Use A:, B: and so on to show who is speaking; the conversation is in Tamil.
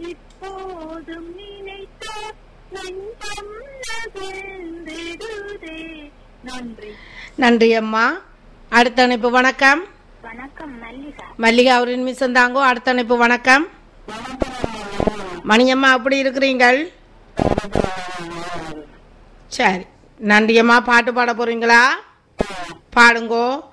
A: இப்போதும் நினைத்த நெஞ்சம் நகர்ந்திடுதே நன்றி
B: நன்றி அம்மா அடுத்த அணைப்பு வணக்கம்
A: வணக்கம் மல்லிகா
B: மல்லிகா அவரின் மிஸ் தாங்கோ அடுத்த அணைப்பு வணக்கம் மணியம்மா அப்படி இருக்கிறீங்கள் சரி நன்றியம்மா பாட்டு பாட போறீங்களா பாடுங்கோ